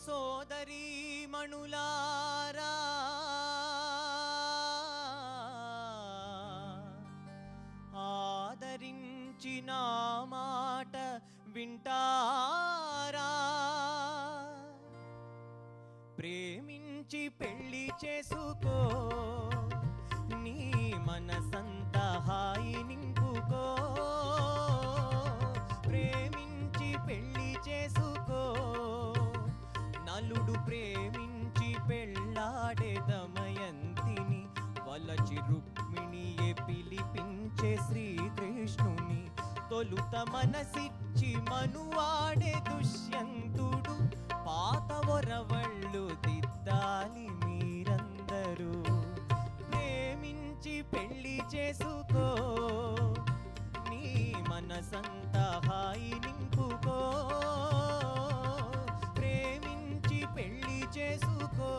సోదరీ మణులారా ఆదరించి నా మాట వింటారా ప్రేమించి పెళ్లి చేసుకో నీ మనసంతా హాయి నింపుకో ప్రేమించి పెళ్లి చేసుకో నలుడు ప్రేమించి పెళ్ళాడే దమయంతిని వలచి రుక్మిణియే పిలిపించే శ్రీకృష్ణుని తొలుత మనసిచ్చి మనువాడే దుష్యంతుడు పాత ఒరవళ్ళు దిద్దాలి మీరందరూ ప్రేమించి పెళ్లి చేసుకో నీ మనసంతా హాయి నింపుకో ప్రేమించి పెళ్లి చేసుకో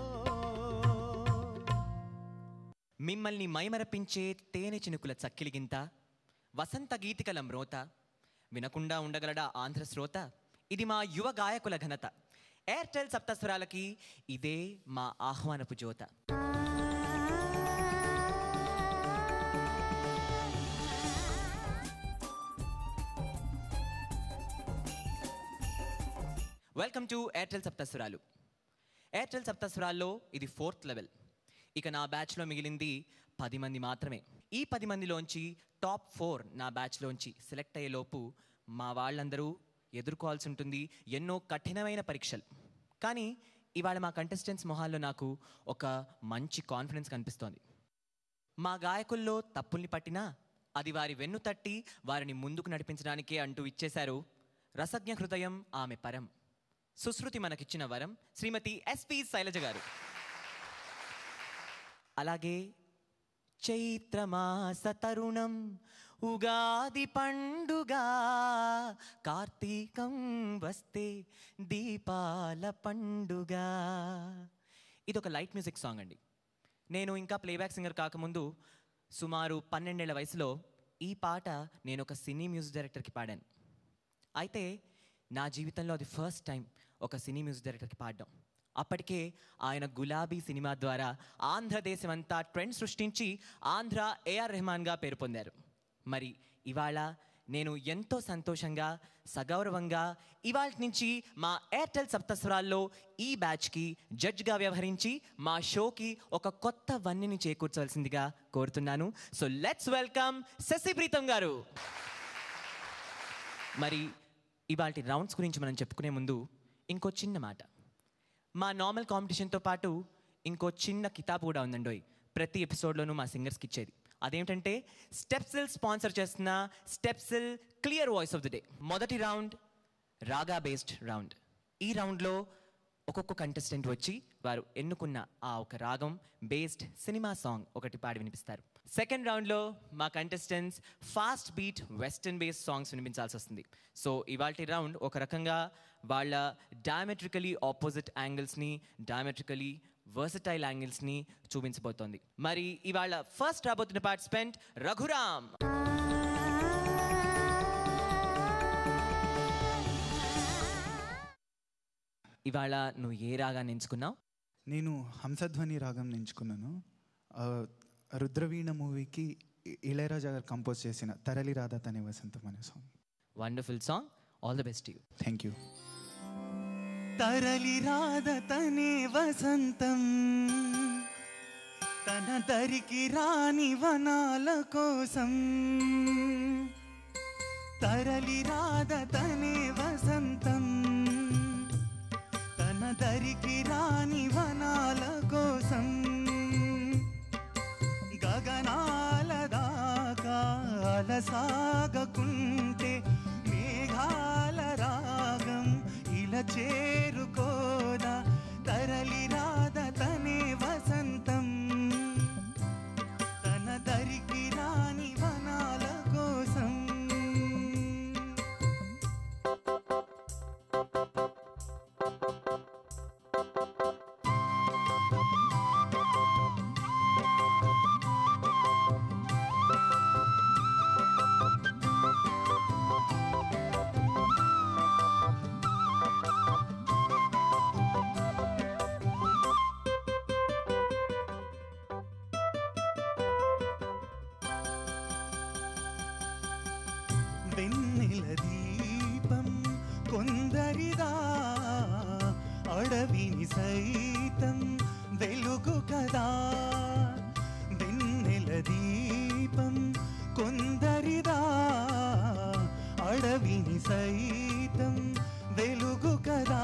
మిమ్మల్ని మైమరపించే తేనె చినుకుల చక్కిలిగింత వసంత గీతికల మ్రోత వినకుండా ఉండగలడా ఆంధ్ర శ్రోత ఇది మా యువ గాయకుల ఘనత ఎయిర్టెల్ సప్తస్వరాలకి ఇదే మా ఆహ్వానపు జ్యోత వెల్కమ్ టు ఎయిర్టెల్ సప్తస్వరాలు ఎయిర్టెల్ సప్తస్వరాల్లో ఇది ఫోర్త్ లెవెల్ ఇక నా బ్యాచ్లో మిగిలింది పది మంది మాత్రమే ఈ పది మందిలోంచి టాప్ ఫోర్ నా బ్యాచ్లోంచి సెలెక్ట్ అయ్యేలోపు మా వాళ్ళందరూ ఎదుర్కోవాల్సి ఉంటుంది ఎన్నో కఠినమైన పరీక్షలు కానీ ఇవాళ మా కంటెస్టెంట్స్ మొహాల్లో నాకు ఒక మంచి కాన్ఫిడెన్స్ కనిపిస్తోంది మా గాయకుల్లో తప్పుల్ని పట్టినా అది వారి వెన్ను తట్టి వారిని ముందుకు నడిపించడానికే అంటూ ఇచ్చేశారు రసజ్ఞ హృదయం ఆమె పరం సుశ్రుతి మనకిచ్చిన వరం శ్రీమతి ఎస్పి శైలజ గారు అలాగే చైత్రమాస తరుణం ఉగాది పండుగ కార్తీకం వస్తే దీపాల పండుగ ఇది ఒక లైట్ మ్యూజిక్ సాంగ్ అండి నేను ఇంకా ప్లేబ్యాక్ సింగర్ కాకముందు సుమారు పన్నెండేళ్ల వయసులో ఈ పాట నేను ఒక సినీ మ్యూజిక్ డైరెక్టర్కి పాడాను అయితే నా జీవితంలో అది ఫస్ట్ టైం ఒక సినీ మ్యూజిక్ డైరెక్టర్కి పాడడం అప్పటికే ఆయన గులాబీ సినిమా ద్వారా ఆంధ్రదేశం అంతా ట్రెండ్ సృష్టించి ఆంధ్ర ఏఆర్ రెహమాన్గా పేరు పొందారు మరి ఇవాళ నేను ఎంతో సంతోషంగా సగౌరవంగా ఇవాళ నుంచి మా ఎయిర్టెల్ సప్తస్వరాల్లో ఈ బ్యాచ్కి జడ్జ్గా వ్యవహరించి మా షోకి ఒక కొత్త వన్నెని చేకూర్చవలసిందిగా కోరుతున్నాను so let's welcome Sashi Preetham garu మరి ఇవాళ రౌండ్స్ గురించి మనం చెప్పుకునే ముందు ఇంకో చిన్న మాట మా నార్మల్ కాంపిటీషన్తో పాటు ఇంకో చిన్న కితాబ్ కూడా ఉందండోయ్ ప్రతి ఎపిసోడ్లోనూ మా సింగర్స్కి ఇచ్చేది అదేమిటంటే స్టెప్సిల్ స్పాన్సర్ చేస్తున్న Strepsil clear voice of the day మొదటి రౌండ్ రాగా బేస్డ్ రౌండ్ ఈ రౌండ్లో ఒక్కొక్క కంటెస్టెంట్ వచ్చి వారు ఎన్నుకున్న ఆ ఒక రాగం బేస్డ్ సినిమా సాంగ్ ఒకటి పాడి వినిపిస్తారు సెకండ్ రౌండ్లో మా contestants fast beat western based songs వినిపించాల్సి వస్తుంది సో ఇవాళ రౌండ్ ఒక రకంగా వాళ్ళ డయామెట్రికలీ ఆపోజిట్ యాంగిల్స్ని డయామెట్రికలీ వర్సటైల్ యాంగిల్స్ని చూపించబోతోంది మరి ఇవాళ ఫస్ట్ రాబోతున్న పార్టిసిపెంట్ రఘురామ్ ఇవాళ నువ్వు ఏ రాగాన్ని ఎంచుకున్నావు నేను హంసధ్వని రాగం ఎంచుకున్నాను ఆ, రుద్రవీణ మూవీకి ఇ- ఇళయరాజా గారు కంపోజ్ చేసిన తరలి రాధా తనే వసంతం అనే song wonderful song all the best you thank you తరలి రాధ తనే వసంతం తన దరికి రాని వనాల కోసం తరలి రాధ తనే వసంతం తన దరికి రాని వనాల కోసం గగనాల దాకా అలసాగకుంటే మేఘాల రాగం ఇలా చేరుకోదా తరలి రాధ తనే వసంతం తన దరికి రాని వనాల కోసం వెన్నెల దీపం కొందరిదా అడవిని సైతం వెలుగు కదా వెన్నెల దీపం కొందరిదా అడవిని సైతం వెలుగు కదా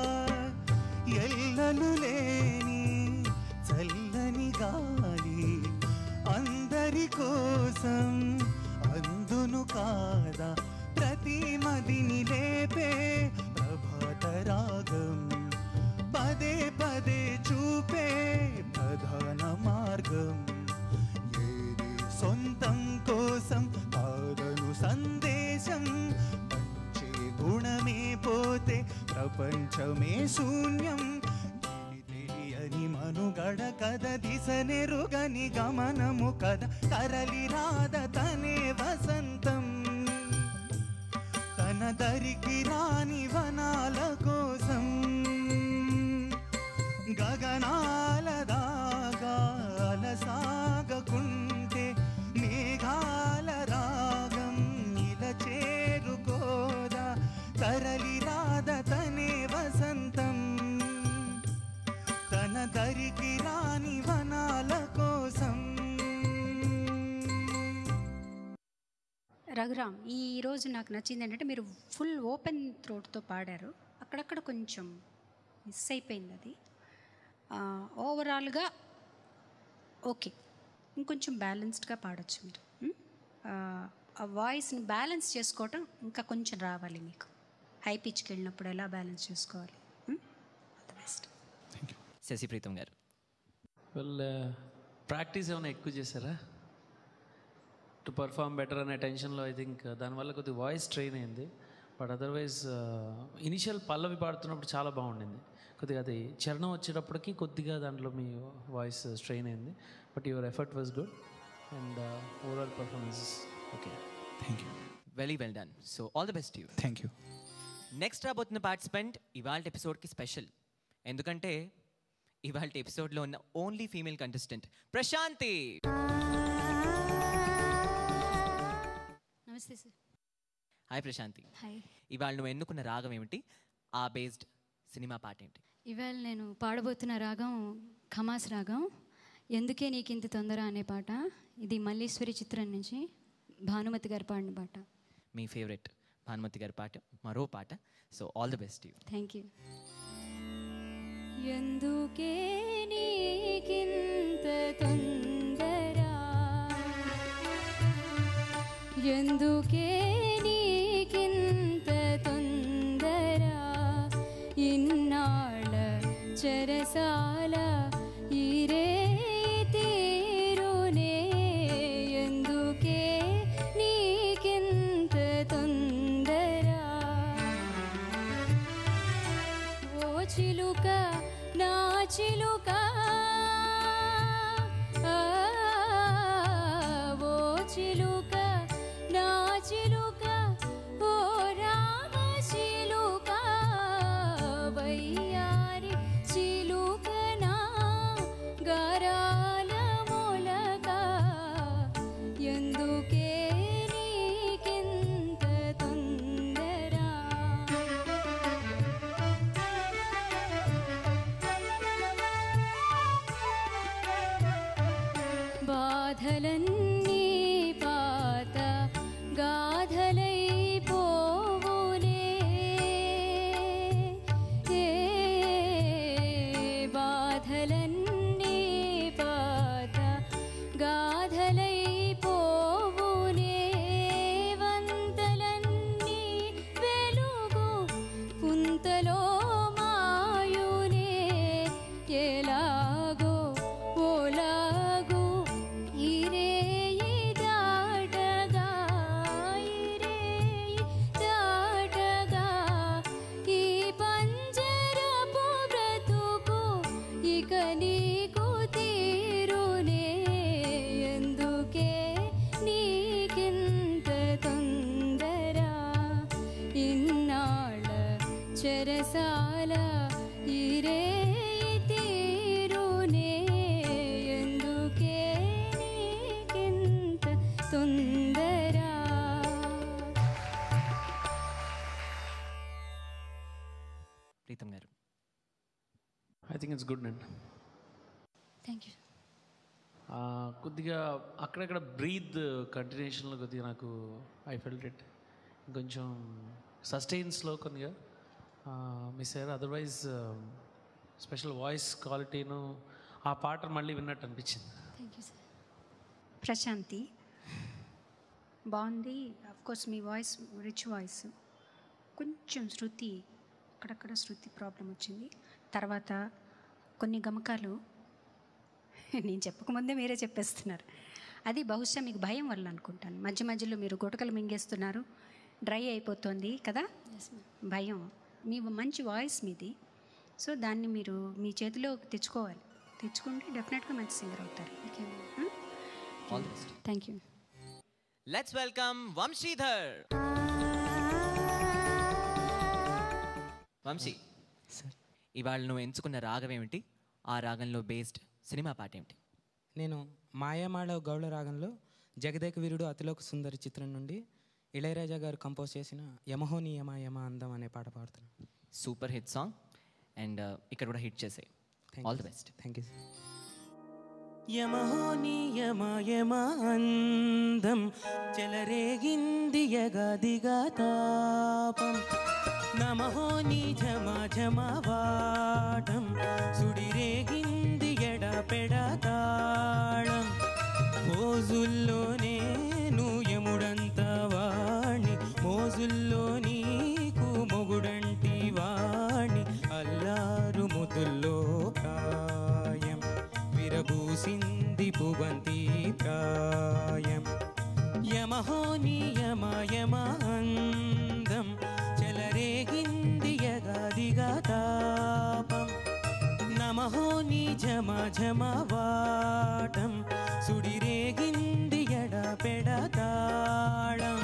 ఎల్లలు లేని చల్లని గాలి అందరి కోసం అందును కాదా ప్రతి మదిని లేపే ప్రభాత రాగం పదే పదే చూపే ప్రధాన మార్గం ఏది సొంతం కోసం కాదను సందేశం పంచే గుణమే పోతే ప్రపంచమే శూన్యం ఇది తెలియని మనుగడ కద దిశ నెరుగని గమనము కద తరలి రాద తనే వసంతం తన దరికి రాని వనాల కోసం గగనాల దాగాల సాగకుంటే మేఘాల రాగం ఇలా చేరుకోదా తరలి రాద తనే వసంతం తన దరికి రాని వనాల కోసం రఘురామ్ ఈ రోజు నాకు నచ్చింది ఏంటంటే మీరు ఫుల్ ఓపెన్ థ్రోట్తో పాడారు అక్కడక్కడ కొంచెం మిస్ అయిపోయింది అది ఓవరాల్గా ఓకే ఇంకొంచెం బ్యాలెన్స్డ్గా పాడొచ్చు మీరు ఉమ్? ఆ, ఆ వాయిస్ని బ్యాలెన్స్ చేసుకోవటం ఇంకా కొంచెం రావాలి మీకు హై పిచ్కి వెళ్ళినప్పుడు ఎలా బ్యాలెన్స్ చేసుకోవాలి ద బెస్ట్ శశిప్రీతం గారు వెల్ ప్రాక్టీస్ ఏమైనా ఎక్కువ చేశారా టు పర్ఫామ్ బెటర్ అనే టెన్షన్లో ఐ థింక్ దానివల్ల కొద్దిగా వాయిస్ ట్రైన్ అయింది బట్ అదర్వైజ్ ఇనిషియల్ పల్లవి పాడుతున్నప్పుడు చాలా బాగుండింది కొద్దిగా అది చరణం వచ్చేటప్పటికి కొద్దిగా దాంట్లో మీ వాయిస్ స్ట్రెయిన్ అయింది but your effort was good and overall performance okay thank you very well done so all the best you thank you next రాబోతున్న పార్టిసిపెంట్ ఇవాళ ఎపిసోడ్కి స్పెషల్ ఎందుకంటే ఇవాళ ఎపిసోడ్లో ఉన్న ఓన్లీ ఫీమేల్ కంటెస్టెంట్ ప్రశాంతి నమస్తే సార్ హాయ్ ప్రశాంతి హాయ్ ఇవాళ నువ్వు ఎన్నుకున్న రాగం ఏమిటి ఆ బేస్డ్ సినిమా పాట ఏంటి ఇవాళ నేను పాడబోతున్న రాగం ఖమాస్ రాగం ఎందుకే నీకింత తొందర అనే పాట ఇది మల్లీశ్వరి చిత్రం నుంచి భానుమతి గారు పాడిన పాట మీ ఫేవరెట్ భానుమతి గారి పాట మరో పాట so all the best you thank you ఎందుకే నీకింత తొందర ఎందుకే నీకింత తొందర ఇన్నాళ్ళ చెరసాల ఇరే తీరునే ఎందుకే నీకింత తొందర ఓ చిలుక నా చిలుక ఆ, ఓ చిలుక నా చిలుక ఓ రామ చిలుక వయ్యారి చిలుక నా గరాల మొలక ఎందుకే నీకింత తొందర బాధలన్నీ పాత గాధలై పోవులే ఏ బాధలన్నీ పాత గాధలై పోవులే వంతలన్నీ వెలుగు కుంతలో మాయునే ఎలాగో ఓలాగో ఇరేయి దాటగా ఇరేయి దాటగా ఈ పంజరపు బ్రతుకు ఇక నీకు తీరునే ఎందుకే నీకింత తొందర ఇన్నాళ్ళ చెరసాల ఇరే తీరునే ఎందుకే నీకింత తొందర గుడ్ అండి థ్యాంక్ యూ ఆ, కొద్దిగా అక్కడక్కడ బ్రీత్ కంటిన్యూషన్లో కొద్దిగా నాకు ఐ ఫెల్ట్ ఇట్ కొంచెం సస్టైన్స్లో కొద్దిగా మిస్ అయ్యారు అదర్వైజ్ స్పెషల్ వాయిస్ క్వాలిటీను ఆ పాట మళ్ళీ విన్నట్టు అనిపించింది థ్యాంక్ యూ సార్ ప్రశాంతి బాగుంది కోర్స్ మీ వాయిస్ రిచ్ వాయిస్ కొంచెం శృతి అక్కడక్కడ శృతి ప్రాబ్లం వచ్చింది తర్వాత కొన్ని గమకాలు నేను చెప్పకముందే మీరే చెప్పేస్తున్నారు అది బహుశా మీకు భయం వల్ల అనుకుంటాను మధ్య మధ్యలో మీరు గుటకలు మింగేస్తున్నారు డ్రై అయిపోతుంది కదా భయం మీ మంచి వాయిస్ మీది సో దాన్ని మీరు మీ చేతిలో తెచ్చుకోవాలి తెచ్చుకుంటే డెఫినెట్గా మంచి సింగర్ అవుతారు okay all the best thank you let's welcome Vamsidhar Vamsi sir ఇవాళ నువ్వు ఎంచుకున్న రాగం ఏమిటి ఆ రాగంలో బేస్డ్ సినిమా పాట ఏమిటి నేను మాయమాళ గౌళ రాగంలో జగదేక వీరుడు అతిలోక సుందరి చిత్రం నుండి ఇళయరాజా గారు కంపోజ్ చేసిన యమహోని యమ యమ అందం అనే పాట పాడుతున్నాను సూపర్ హిట్ సాంగ్ అండ్ ఇక్కడ కూడా హిట్ చేసే all the best thank you యమహోని యమ యమ అందం చెలరేగింది యగదిగా తాపం నమహోని ఝమ ఝమ వాటం సుడిరేగింది ఎడపెడ తాళం మోజుల్లో నేను యముడంత వాణ్ణి మోజుల్లో నీకు మొగుడంటి వాణ్ణి అల్లారు ముదుల్లో ప్రాయం విరబూసింది పుబంతి ప్రాయం యమహోని యమ యమ అందం చెలరేగింది యగాదిగా తాపం నమహోని ఝమ ఝమ వాటం సుడిరేగింది ఎడపెడ తాళం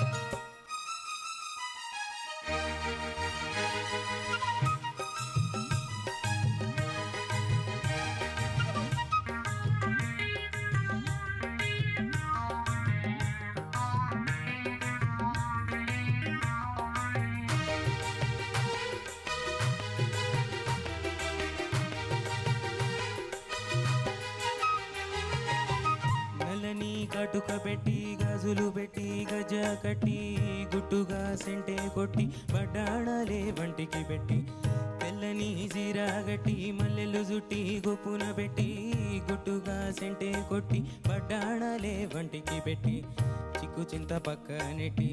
నల్లని కటుక పెట్టి గజులు పెట్టి గజ కట్టి గుట్టుగా సెంటే కొట్టి బడ్డాణాలే వంటికి పెట్టి తెల్లని జీరాగట్టి మల్లెలు జుట్టి గుప్పున పెట్టి గుట్టుగా సెంటే కొట్టి బడ్డాణాలే వంటికి పెట్టి చిక్కు చింత పక్క నెట్టి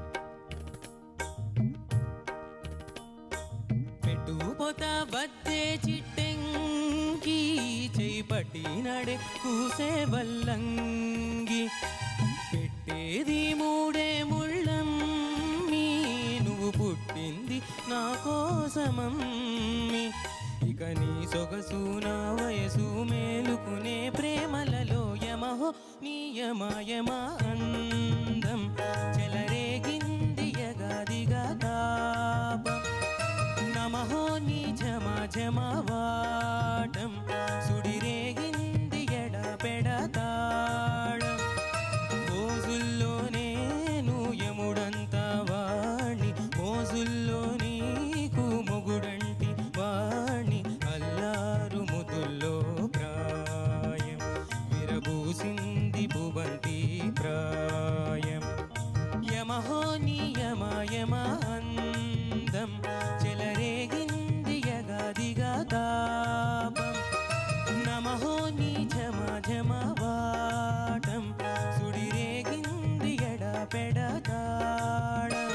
పెట్టుపోతా బద్దే చిట్టెంకి చేయి పట్టినాడే కూసే వల్లంగి పెట్టేది మూడే ముళ్ళమ్మి నువ్వు పుట్టింది నా కోసమమ్మి ఇక నీ సొగసు నా వయసు మేలుకునే ప్రేమలలో యమహో నీ యమ యమ అందం చెలరేగింది యగాదిగా తాపం నమహో నీ ఝమ ఝమ వాటం సుడిరేగింది ఎడపెడ తాళం మోజుల్లో నేను యముడంత వాణ్ణి మోజుల్లో నీకు మొగుడంటి వాణ్ణి అల్లారు ముదుల్లో ప్రాయం విరబూసింది భువంతి ప్రాయం యమహో నీ యమ యమ అందం చెలరేగింది యగాదిగా తాపం నమహో నీ ఝమ ఝమ వాటం సుడిరేగింది ఎడపెడ తాళం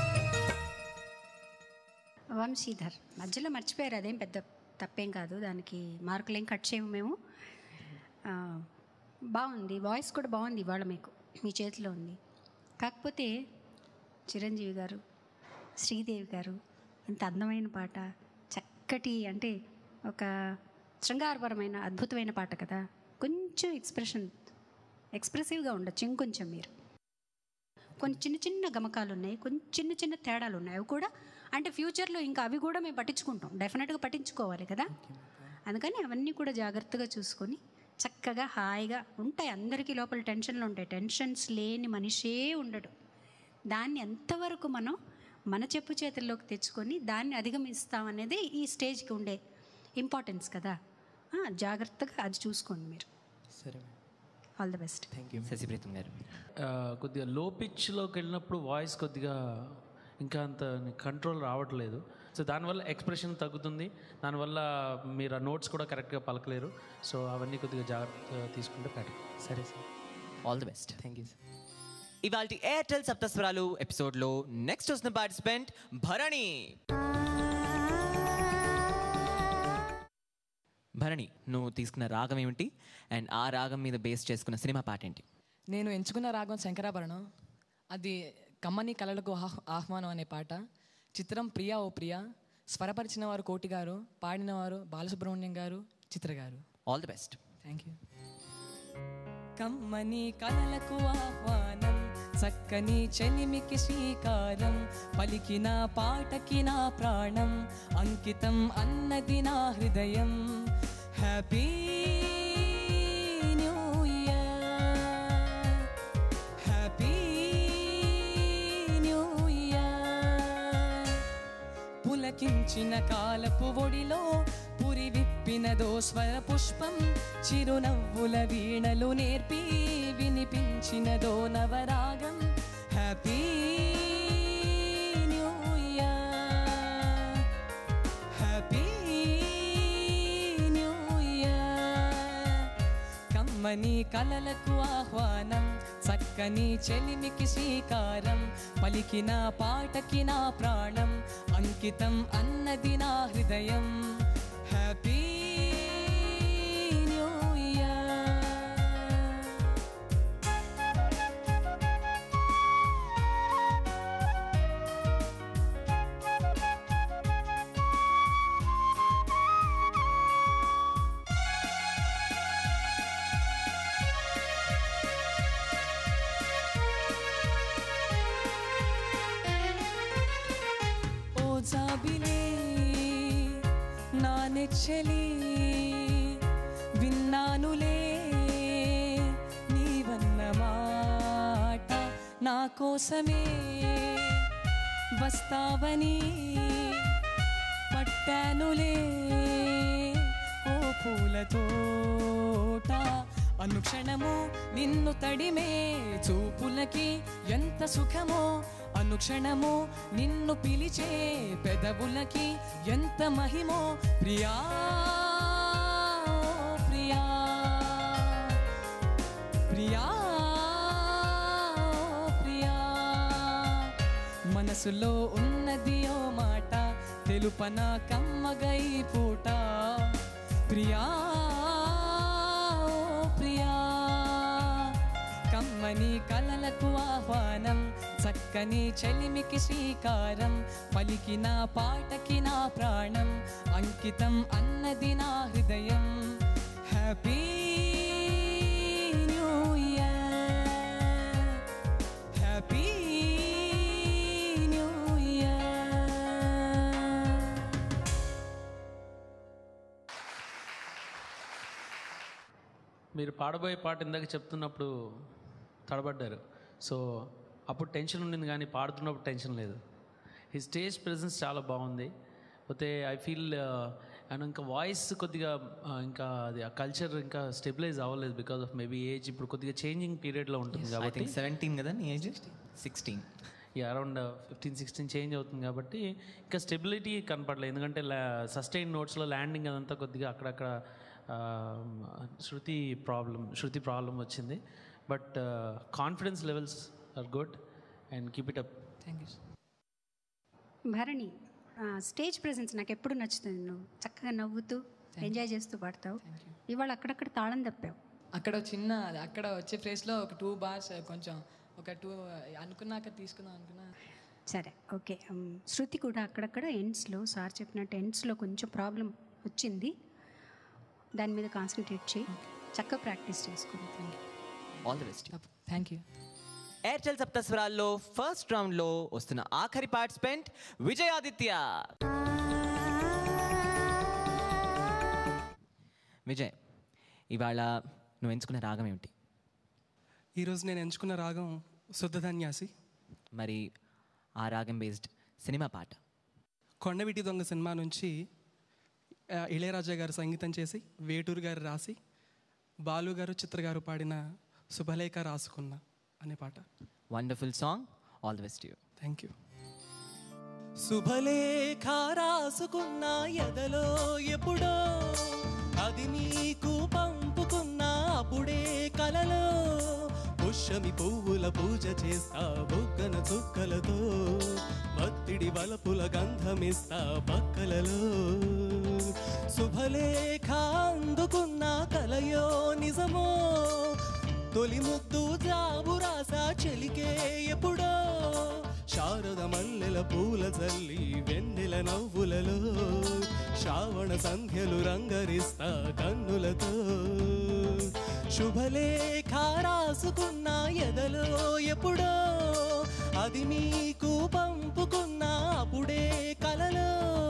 వంశీధర్ మధ్యలో మర్చిపోయారు అదేం పెద్ద తప్పేం కాదు దానికి మార్కులు ఏం కట్ చేయము మేము ఆ, బాగుంది వాయిస్ కూడా బాగుంది ఇవాళ మీకు మీ చేతిలో ఉంది కాకపోతే చిరంజీవి గారు శ్రీదేవి గారు ఇంత అందమైన పాట చక్కటి అంటే ఒక శృంగారపరమైన అద్భుతమైన పాట కదా కొంచెం ఎక్స్ప్రెషన్ ఎక్స్ప్రెసివ్గా ఉండొచ్చు ఇంకొంచెం మీరు కొన్ని చిన్న చిన్న గమకాలు ఉన్నాయి కొన్ని చిన్న చిన్న తేడాలు ఉన్నాయి అవి కూడా అంటే ఫ్యూచర్లో ఇంకా అవి కూడా మేము పట్టించుకుంటాం డెఫినెట్గా పట్టించుకోవాలి కదా అందుకని అవన్నీ కూడా జాగ్రత్తగా చూసుకొని చక్కగా హాయిగా ఉంటాయి అందరికీ లోపల టెన్షన్లు ఉంటాయి టెన్షన్స్ లేని మనిషే ఉండడు దాన్ని ఎంతవరకు మనం మన చెప్పు చేతుల్లోకి తెచ్చుకొని దాన్ని అధిగమిస్తాం అనేది ఈ స్టేజ్కి ఉండే ఇంపార్టెన్స్ కదా ఆ, జాగ్రత్తగా అది చూసుకోండి మీరు సరే madam all the best thank you Sashipreetham garu ఆ, కొద్దిగా లో పిచ్లోకి వెళ్ళినప్పుడు వాయిస్ కొద్దిగా ఇంకా అంత కంట్రోల్ రావట్లేదు సో దానివల్ల ఎక్స్ప్రెషన్ తగ్గుతుంది దానివల్ల మీరు ఆ నోట్స్ కూడా కరెక్ట్గా పలకలేరు సో అవన్నీ కొద్దిగా జాగ్రత్త తీసుకుంటే బెటర్ సరే sir all the best thank you sir ఇవాళ ఎయిర్టెల్ సప్తస్వరాలు ఎపిసోడ్లో నెక్స్ట్ వస్తున్న పార్టిసిపెంట్ భరణి భరణి నువ్వు తీసుకున్న రాగం ఏమిటి అండ్ ఆ రాగం మీద బేస్ చేసుకున్న సినిమా పాట ఏంటి నేను ఎంచుకున్న రాగం శంకరాభరణం అది కమ్మని కళలకు ఆహ్- ఆహ్వానం అనే పాట చిత్రం ప్రియా ఓ ప్రియా స్వరపరిచిన వారు కోటి గారు పాడిన వారు Balasubrahmanyam garu Chitra garu all the best thank you కమ్మని కలలకు ఆహ్వానం చక్కని చెలిమికి శ్రీకారం పలికిన పాటకి నా ప్రాణం అంకితం అన్నది నా హృదయం happy new year happy new year పులకించిన కాలపు ఒడిలో పురి విప్పినదో స్వర పుష్పం చిరునవ్వుల వీణలు నేర్పి వినిపించినదో నవరాగం happy new year happy new year కమ్మని కలలకు ఆహ్వానం చక్కని చెలిమికి శ్రీకారం పలికిన పాటకి నా ప్రాణం అంకితం అన్నది నా హృదయం హ్యాపీ న్యూ ఇయర్ ఓ జాబిలే నా నెచ్చలి విన్నానులే నీవన్న మాట నా కోసమే వస్తావని పట్టానులే ఓ పూల తోట అనుక్షణము నిన్ను తడిమే చూపులకి ఎంత సుఖమో అనుక్షణము నిన్ను పిలిచే పెదవులకి ఎంత మహిమో ప్రియా ప్రియా ప్రియా ప్రియా మనసులో ఉన్నది ఓ మాట తెలుపన కమ్మగై పూట ప్రియా ఓ ప్రియా కమ్మని కలలకు ఆహ్వానం చక్కని చెలిమికి శ్రీకారం పలికిన పాటకి నా ప్రాణం అంకితం అన్నది నా హృదయం happy new year happy new year మీరు పాడబోయే పాట ఇందాక చెప్తున్నప్పుడు తడబడ్డారు సో అప్పుడు టెన్షన్ ఉండింది కానీ పాడుతున్నప్పుడు టెన్షన్ లేదు ఈ స్టేజ్ ప్రెజెన్స్ చాలా బాగుంది పోతే ఐ ఫీల్ అండ్ ఇంకా వాయిస్ కొద్దిగా ఆ, ఇంకా అది ఆ కల్చర్ ఇంకా స్టెబిలైజ్ అవ్వలేదు బికాస్ ఆఫ్ మేబీ ఏజ్ ఇప్పుడు కొద్దిగా చేంజింగ్ పీరియడ్లో ఉంటుంది ఐ కాబట్టి థింక్ సెవెంటీన్ కదా నీ ఏజ్ సిక్స్టీన్ ఈ అరౌండ్ ఫిఫ్టీన్ సిక్స్టీన్ చేంజ్ అవుతుంది కాబట్టి ఇంకా స్టెబిలిటీ కనపడలేదు ఎందుకంటే సస్టైన్ నోట్స్లో ల్యాండింగ్ అదంతా కొద్దిగా అక్కడక్కడ ఆ, శృతి ప్రాబ్లం శృతి ప్రాబ్లం వచ్చింది but confidence levels are good and keep it up thank you Bharani ఆ, స్టేజ్ ప్రెజెన్స్ నాకు ఎప్పుడు నచ్చుతుంది నువ్వు చక్కగా నవ్వుతూ ఎంజాయ్ చేస్తూ పాడతావు ఇవాళ అక్కడక్కడ తాళం తప్పావు అక్కడ చిన్న అక్కడ వచ్చే ప్లేస్లో ఒక టూ బార్స్ కొంచెం ఒక టూ అనుకున్నాక తీసుకుందాం అనుకున్నా సరే ఓకే ఉమ్, శృతి కూడా అక్కడక్కడ ఎండ్స్లో సార్ చెప్పినట్టు ఎండ్స్లో కొంచెం ప్రాబ్లం వచ్చింది దాని మీద కాన్సన్ట్రేట్ చేయి చక్కగా ప్రాక్టీస్ చేసుకోండి thank you all the best thank you Airtel సప్తస్వరాల్లో ఫస్ట్ రౌండ్లో వస్తున్న ఆఖరి పార్టిసిపెంట్ విజయాదిత్య విజయ్ ఇవాళ నువ్వు ఎంచుకున్న రాగం ఏమిటి ఈరోజు నేను ఎంచుకున్న రాగం శుద్ధధన్యాసి మరి ఆ రాగం బేస్డ్ సినిమా పాట కొండవీటి దొంగ సినిమా నుంచి ఆ, ఇళయరాజా గారు సంగీతం చేసి వేటూరు గారు రాసి బాలు గారు చిత్ర గారు పాడిన శుభలేఖ రాసుకున్న అనే పాట wonderful song all the best you thank you శుభలేఖ రాసుకున్న ఎదలో ఎప్పుడో అది నీకు పంపుకున్న అప్పుడే కలలో పుష్యమి పువ్వుల పూజ చేస్తా బొగ్గన చుక్కలతో మత్తిడి వలపుల గంధమిస్తా పక్కలలో శుభలేఖ అందుకున్న కలయో నిజమో తొలి ముద్దు జాబు రాసా చెలికే ఎప్పుడో శారద మల్లెల పూల జల్లి వెన్నెల నవ్వులలో శ్రావణ సంధ్యలు రంగరిస్తా కన్నులతో శుభలేఖ రాసుకున్న ఎదలో ఎప్పుడో అది నీకు పంపుకున్న అప్పుడే కలలో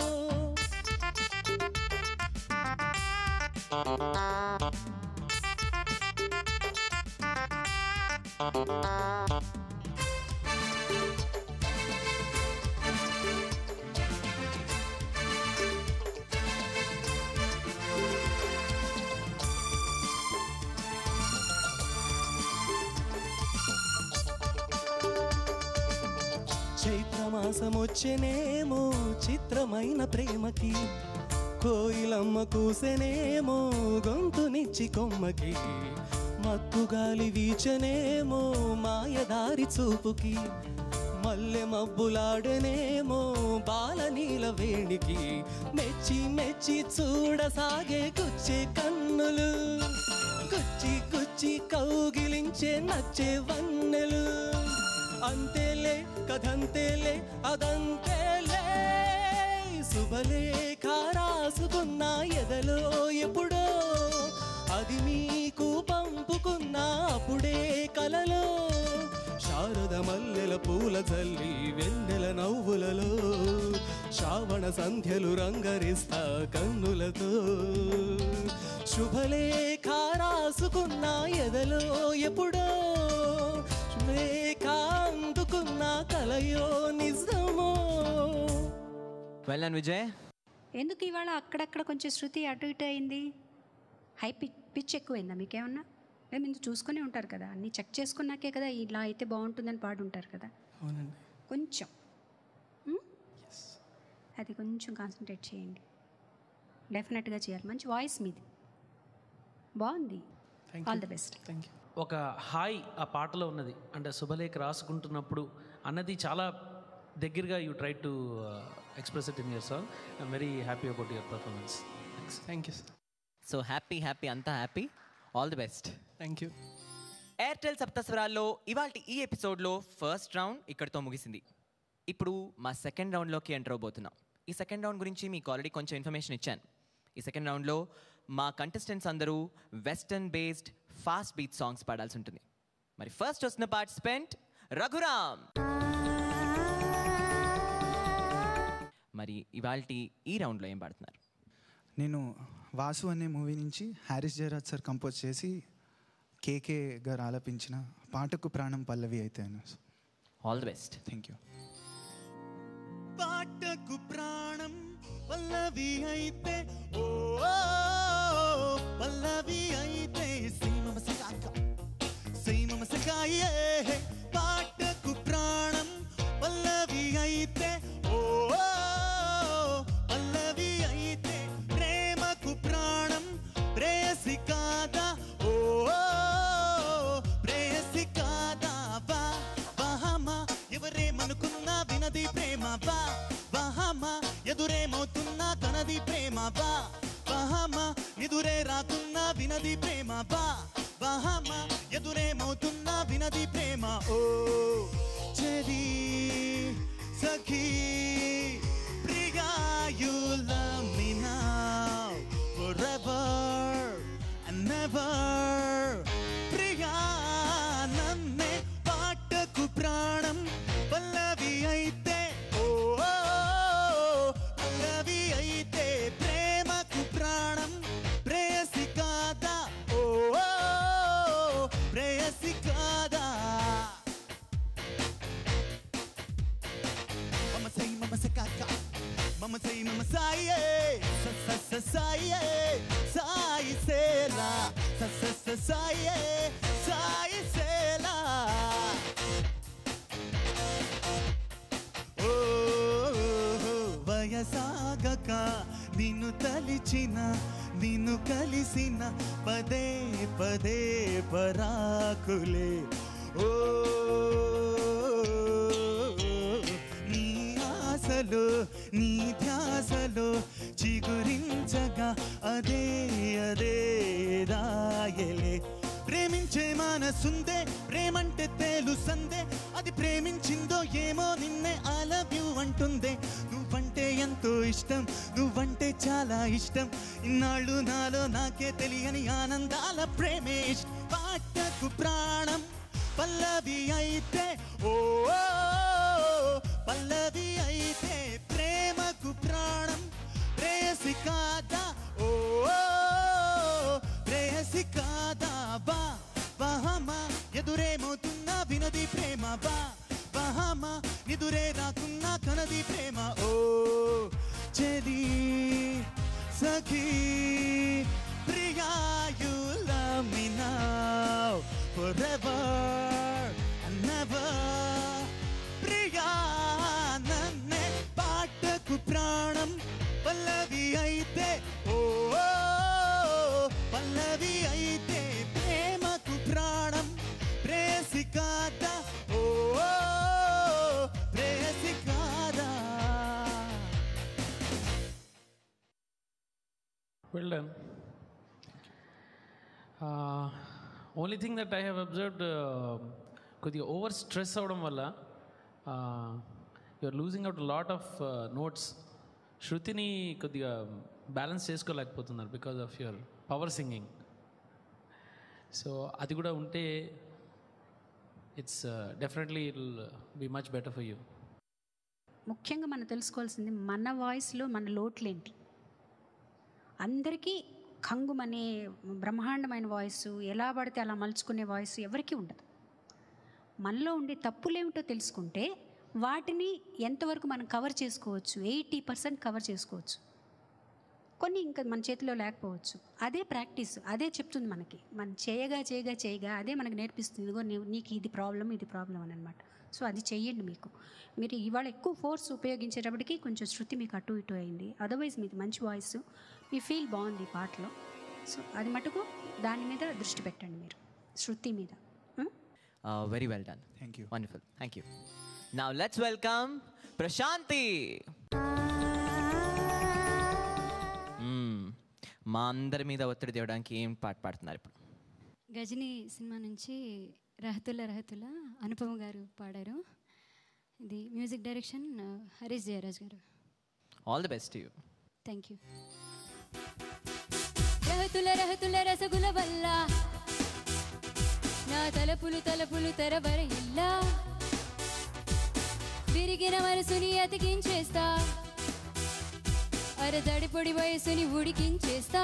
చైత్రమాసం వచ్చేనేమో చిత్రమైన ప్రేమకి కోయిలమ్మ కూసెనేమో గొంతునిచ్చి కొమ్మకి మత్తు గాలి వీచనేమో మాయదారి చూపుకి మల్లె మబ్బులాడనేమో బాలనీల వేణికి మెచ్చి మెచ్చి చూడసాగే గుచ్చే కన్నులు గుచ్చి గుచ్చి కౌగిలించే నచ్చే వన్నెలు అంతేలే కథంతేలే అదంతేలే శుభలేఖ రాసుకున్న ఎదలో ఎప్పుడో అది మీకు పంపుకున్న అప్పుడే కలలో శారద మల్లెల పూల జల్లి వెన్నెల నవ్వులలో శ్రావణ సంధ్యలు రంగరిస్తా కన్నులతో శుభలేఖ రాసుకున్న ఎదలో ఎప్పుడో శుభలేఖ అందుకున్న కలయో నిజమో వెల్ అండ్ విజయ్ ఎందుకు ఇవాళ అక్కడక్కడ కొంచెం శృతి అటు ఇటు అయింది హై పిచ్ పిచ్ ఎక్కువైందా మీకేమన్నా మేము ఇంత చూసుకునే ఉంటారు కదా అన్నీ చెక్ చేసుకున్నాకే కదా ఇలా అయితే బాగుంటుందని పాడుంటారు కదా అవునండి కొంచెం మ్? అది కొంచెం కాన్సన్ట్రేట్ చేయండి డెఫినెట్గా చేయాలి మంచి వాయిస్ మీది బాగుంది thank all you the best thank you ఒక హాయ్ ఆ పాటలో ఉన్నది అంటే శుభలేఖ రాసుకుంటున్నప్పుడు అన్నది చాలా దగ్గరగా you try to express it in your song I'm very happy about your performance thank you sir so happy happy అంతా happy all the best thank you Airtel సప్తస్వరాల్లో ఇవాళ ఈ ఎపిసోడ్లో ఫస్ట్ రౌండ్ ఇక్కడితో ముగిసింది ఇప్పుడు మా సెకండ్ రౌండ్లోకి ఎంటర్ అవబోతున్నాం ఈ సెకండ్ రౌండ్ గురించి మీకు ఆల్రెడీ కొంచెం ఇన్ఫర్మేషన్ ఇచ్చాను ఈ సెకండ్ రౌండ్లో మా కంటెస్టెంట్స్ అందరూ western based fast beat songs పాడాల్సి ఉంటుంది మరి ఫస్ట్ వస్తున్న పార్టిసిపెంట్ రఘురామ్ మరి ఇవాళ ఈ రౌండ్లో ఏం పాడుతున్నారు నేను వాసు అనే మూవీ నుంచి హ్యారిస్ జయరాజ్ సార్ కంపోజ్ చేసి కేకే గారు ఆలపించిన పాటకు ప్రాణం పల్లవి అయితేను all the best thank you పాటకు ప్రాణం పల్లవి అయితే ఓ పల్లవి అయితే సీమమ సగాక సీమమ సగాయే పాటకు ప్రాణం పల్లవి అయితే ఓ పల్లవి అయితే ప్రేమకు ప్రాణం ప్రేయసి కాదా ఓ ప్రేయసి కాదా వా వాహమా ఎవరేమనుకున్నా వినది ప్రేమ వా వాహమా ఎదురేమవుతున్నా కనది ప్రేమ వా వాహమా నిదురే రాకున్నా వినది ప్రేమ వా వాహమా ఎదురేమవుతున్నా వినది ప్రేమ ఓ చెరి సఖీ Priya you love me now forever and never ప్రియా నన్నే పాటకు ప్రాణం పల్లవి అయితే ఓ పల్లవి అయితే ప్రేమకు ప్రాణం ప్రేయసి కాదా ఓ ప్రేయసి కాదా మమ సై మమ సకాక మమ సై మమ సాయే స స స పదే పదే పరాకులే ఓ నీ ఆశలో నీ ధ్యాసలో చిగురించగా అదే అదే దాయలే ప్రేమించే మనసుందే ప్రేమంటే తేలుసందే అది ప్రేమించిందో ఏమో నిన్నే ఐ లవ్ యూ అంటుందే నువ్వంటే ఎంతో ఇష్టం నువ్వంటే చాలా ఇష్టం ఇన్నాళ్ళు నాలో నాకే తెలియని ఆనందాల ప్రేమే ఇష్టం పాటకు ప్రాణం పల్లవి అయితే ఓ ఓ, పల్లవి అయితే ప్రేమకు ప్రాణం ప్రేయసి కాదా ఓ ఓ, ప్రేయసి కాదా బా బహమా ఎదురేమవుతున్నా వినది ప్రేమ బా బహమా నిదురే రాకున్నా కనది ప్రేమ ఓ చెది సఖీ ప్రియా you love me now forever and never ప్రియా నన్నే పాటకు ప్రాణం పల్లవి అయితే ఓ ఓ, పల్లవి అయితే ప్రేమకు ప్రాణం ప్రేసి కాదా ఓ ఓ, ప్రేసి కాదా Well done. Uh, only thing that I have observed, uh, కొద్దిగా ఓవర్ స్ట్రెస్ అవడం వల్ల you're losing out lot of notes శృతిని కొద్దిగా బ్యాలెన్స్ చేసుకోలేకపోతున్నారు because of your power singing so అది కూడా ఉంటే it's definitely it be much better for you ముఖ్యంగా మనం తెలుసుకోవాల్సింది మన వాయిస్లో మన లోట్లేంటి అందరికీ కంగుమనే బ్రహ్మాండమైన వాయిస్ ఎలా పడితే అలా మలుచుకునే వాయిస్ ఎవరికీ ఉండదు మనలో ఉండే తప్పులేమిటో తెలుసుకుంటే వాటిని ఎంతవరకు మనం కవర్ చేసుకోవచ్చు ఎయిటీ పర్సెంట్ కవర్ చేసుకోవచ్చు కొన్ని ఇంకా మన చేతిలో లేకపోవచ్చు అదే ప్రాక్టీస్ అదే చెప్తుంది మనకి మనం చేయగా చేయగా చేయగా అదే మనకు నేర్పిస్తుంది ఇదిగో నీవు- నీకు ఇది ప్రాబ్లం ఇది ప్రాబ్లం అని అనమాట సో అది చెయ్యండి మీకు మీరు ఇవాళ ఎక్కువ ఫోర్స్ ఉపయోగించేటప్పటికి కొంచెం శృతి మీకు అటు ఇటు అయింది అదర్వైజ్ మీది మంచి వాయిస్ మీ ఫీల్ బాగుంది ఈ పాటలో సో అది మటుకు దాని మీద దృష్టి పెట్టండి మీరు శృతి మీద ఉం? Very well done thank you wonderful thank you now let's welcome Prashanti hmm. మా అందరి మీద ఒత్తిడి తేవడానికి ఏం పాట పాడుతున్నారు ఇప్పుడు గజని సినిమా నుంచి రహతుల రహతుల అనుపమ గారు పాడారు ఇది మ్యూజిక్ డైరెక్షన్ ఆ, Harish Jayaraj garu all the best you thank you రహతుల రహతుల రసగుల వల్ల నా తలపులు తలపులు తెరవర ఇల్లా విరిగిన మనసుని అతికించేస్తా అరదడి పొడి వయసుని ఉడికించేస్తా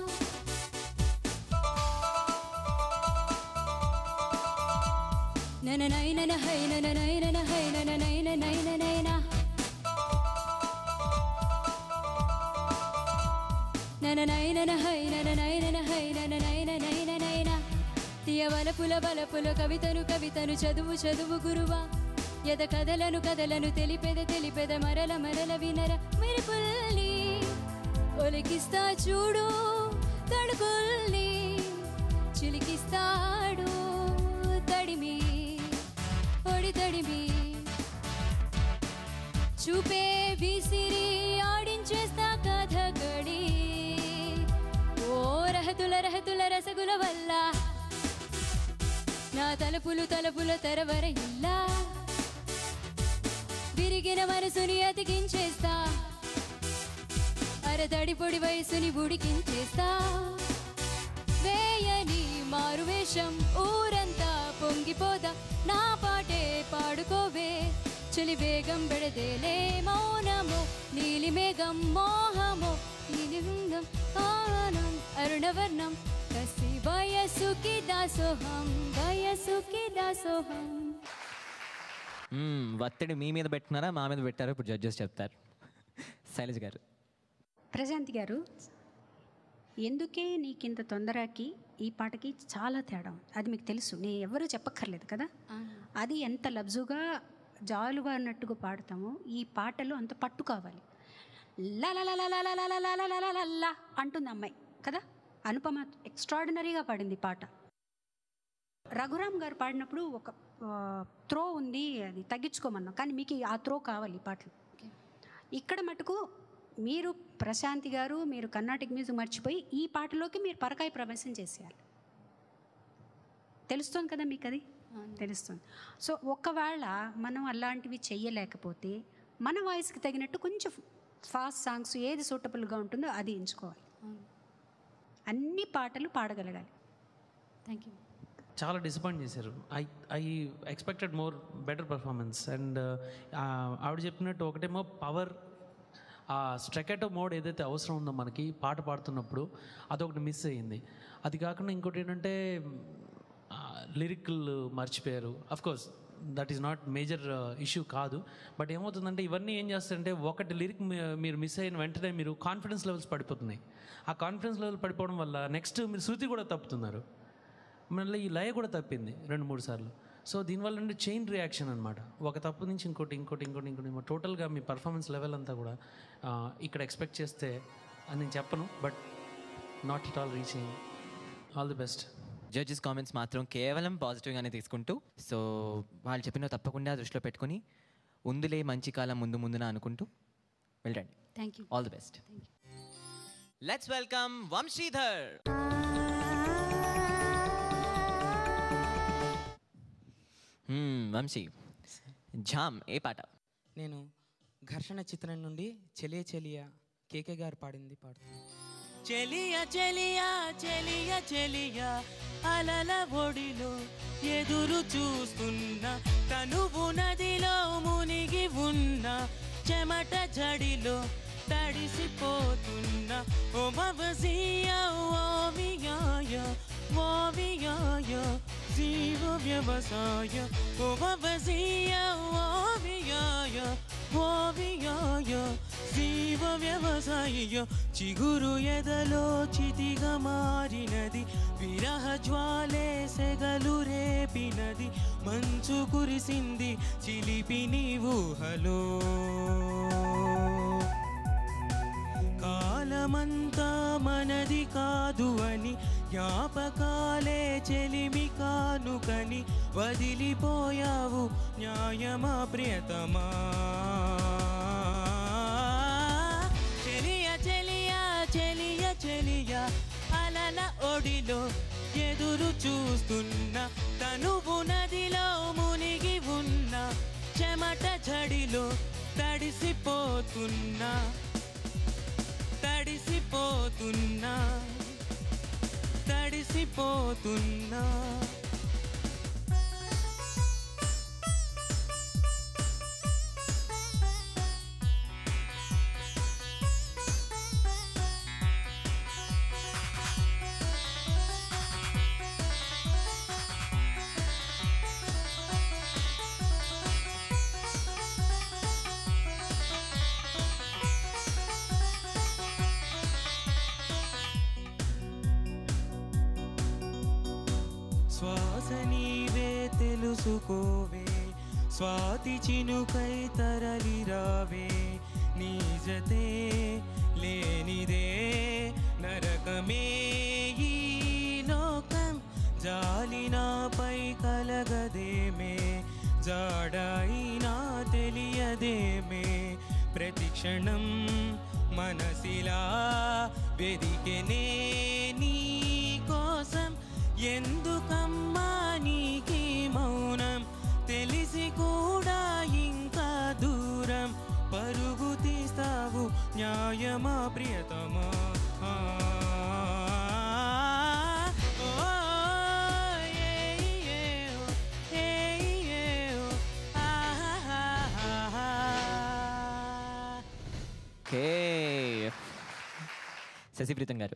నన నైన హై నన నైన హై నన నైన నైన నైనా నన నైన హై నన నైన హై నన నైన నైన నైన తీయ వలపుల బలపుల కవితను కవితను చదువు చదువు గురువా ఎద కథలను కథలను తెలిపెద తెలిపెద మరల మరల వినర మెరుపుల్ని ఒలికిస్తా చూడు తడుకుల్ని చిలికిస్తాడు తడిమి ఒడి తడిమి చూపే విసిరి ఆడించేస్తా కథ గడి ఓ రహతుల రహతుల రసగుల వల్ల నా తలుపులు తలుపుల తెరవర ఇల్లా విరిగిన మనసుని అతికించేస్తా అరదడి పొడి వయసుని ఉడికించేస్తా వేయని మారు వేషం ఊరంతా పొంగిపోదా నా పాటే పాడుకోవే చలి వేగం బెడదేలే మౌనమో నీలి మేఘం మోహమో నీలింగం ఆనం అరుణవర్ణం కసి వయసుకి దాసోహం వయసుకి దాసోహం మ్మ్. ఒత్తిడి మీ మీద పెట్టినారా మా మీద పెట్టారా ఇప్పుడు జడ్జెస్ చెప్తారు శైలజ్ గారు ప్రశాంతి గారు ఎందుకే నీకింత తొందరకి ఈ పాటకి చాలా తేడా ఉంది. అది మీకు తెలుసు నేను ఎవరు చెప్పక్కర్లేదు కదా అది ఎంత లబ్జుగా జాలుగా అన్నట్టుగా పాడతామో ఈ పాటలో అంత పట్టు కావాలి లా లా లా లా లా లా లా లా లా లా లా లా లా అంటుంది అమ్మాయి కదా అనుపమ ఎక్స్ట్రాడినరీగా పాడింది ఈ పాట రఘురామ్ గారు పాడినప్పుడు ఒక త్రో ఉంది అది తగ్గించుకోమన్నాం కానీ మీకు ఆ త్రో కావాలి ఈ పాటలు ఇక్కడ మటుకు మీరు ప్రశాంతి గారు మీరు కర్ణాటిక్ మ్యూజిక్ మర్చిపోయి ఈ పాటలోకి మీరు పరకాయ ప్రవేశం చేసేయాలి తెలుస్తుంది కదా మీకు అది తెలుస్తుంది సో ఒకవేళ మనం అలాంటివి చెయ్యలేకపోతే మన వాయిస్కి తగినట్టు కొంచెం ఫాస్ట్ సాంగ్స్ ఏది సూటబుల్గా ఉంటుందో అది ఎంచుకోవాలి అన్ని పాటలు పాడగలగాలి థ్యాంక్ యూ చాలా డిసప్పాయింట్ చేశారు I I expected more better performance and ఆవిడ చెప్పినట్టు ఒకటేమో పవర్ ఆ స్ట్రెకెటో మోడ్ ఏదైతే అవసరం ఉందో మనకి పాట పాడుతున్నప్పుడు అదొకటి మిస్ అయ్యింది అది కాకుండా ఇంకోటి ఏంటంటే లిరిక్లు మర్చిపోయారు of course that is not major issue కాదు బట్ ఏమవుతుందంటే ఇవన్నీ ఏం చేస్తారంటే ఒకటి లిరిక్ మీరు మిస్ అయిన వెంటనే మీరు కాన్ఫిడెన్స్ లెవెల్స్ పడిపోతున్నాయి ఆ కాన్ఫిడెన్స్ లెవెల్ పడిపోవడం వల్ల నెక్స్ట్ మీరు శృతి కూడా తప్పుతున్నారు మళ్ళీ ఈ లయ కూడా తప్పింది రెండు మూడు సార్లు సో దీనివల్ల అంటే చైన్ రియాక్షన్ అనమాట ఒక తప్పు నుంచి ఇంకోటి ఇంకోటి ఇంకోటి ఇంకోటి టోటల్గా మీ పర్ఫార్మెన్స్ లెవెల్ అంతా కూడా ఆ, ఇక్కడ ఎక్స్పెక్ట్ చేస్తే అని నేను చెప్పను but not it all reaching all the best judges comments మాత్రం కేవలం పాజిటివ్గానే తీసుకుంటూ సో వాళ్ళు చెప్పిన తప్పకుండా దృష్టిలో పెట్టుకొని ఉందిలే మంచి కాలం ముందు ముందున అనుకుంటూ వెళ్ళండి thank you all the best let's welcome Vamshidhar Hmm, Vamshi జామ్ ఏ పాట నేను ఘర్షణ చిత్రం నుండి చెలియ చెలియ కేకే గారు పాడింది పాడుతున్నాను చెలియ చెలియ చెలియ చెలియ అలల ఒడిలో ఎదురు చూస్తున్న తనువు నదిలో మునిగి ఉన్న చెమట జడిలో తడిసిపోతున్న ఓ మవసియ ఓవియాయ ఓవియాయ జీవ వ్యవసాయ ఓ మవసియ ఓవియాయ ఓవియాయ జీవ వ్యవసాయ చిగురు ఎదలో చితిగా మారినది విరహ జ్వాలే సెగలు రేపినది మంచు కురిసింది చిలిపి నీ ఊహలో కాలమంతా మనది కాదు అని జ్ఞాపకాలే చెలిమి కానుకని వదిలిపోయావు న్యాయమా ప్రియతమా చెలియ చెలియ చెలియ చెలియ అలల ఒడిలో ఎదురు చూస్తున్న తనువు నదిలో మునిగి ఉన్న చెమట జడిలో తడిసిపోతున్నా తడిసిపోతున్నా తడిసిపోతున్నా శ్వాస నీవే తెలుసుకోవే స్వాతి చినుకై తరలిరావే నీజతే లేనిదే నరకమే ఈ లోకం జాలినాపై కలగదేమే జాడైనా తెలియదేమే ప్రతి క్షణం మనసిలా వెదికెనే నీ కోసం ఎందుకమ్మా నీకి మౌనం తెలిసి కూడా ఇంకా దూరం పరుగు తీస్తావు న్యాయమా ప్రియతమా ఆ, ఓ, ఏ, ఏ, ఓ, ఏ, ఏ, ఓ, ఆహాహాహా. ఓకే శశిప్రీతం గారు